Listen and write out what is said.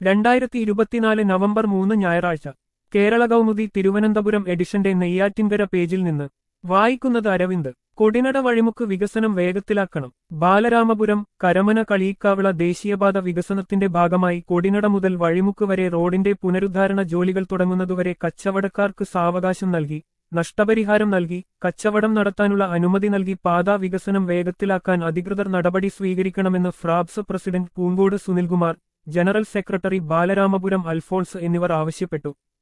രണ്ടായിരത്തി ഇരുപത്തിനാല് നവംബർ മൂന്ന് ഞായറാഴ്ച കേരള കൗമുദി തിരുവനന്തപുരം എഡിഷന്റെ നെയ്യാറ്റിൻകര പേജിൽ നിന്ന് വായിക്കുന്നത് അരവിന്ദ് കൊടിനട വഴിമുക്ക് വികസനം വേഗത്തിലാക്കണം ബാലരാമപുരം കരമന കളിയിക്കാവിള ദേശീയപാത വികസനത്തിന്റെ ഭാഗമായി കൊടിനട മുതൽ വഴിമുക്ക് വരെ റോഡിന്റെ പുനരുദ്ധാരണ ജോലികൾ തുടങ്ങുന്നതുവരെ കച്ചവടക്കാർക്ക് സാവകാശം നൽകി നഷ്ടപരിഹാരം നൽകി കച്ചവടം നടത്താനുള്ള അനുമതി നൽകി പാതാ വികസനം വേഗത്തിലാക്കാൻ അധികൃതർ നടപടി സ്വീകരിക്കണമെന്ന് FRABS president Poonkodu Sunilkumar general secretary Balaramapuram Alphonse എന്നിവർ ആവശ്യപ്പെട്ടു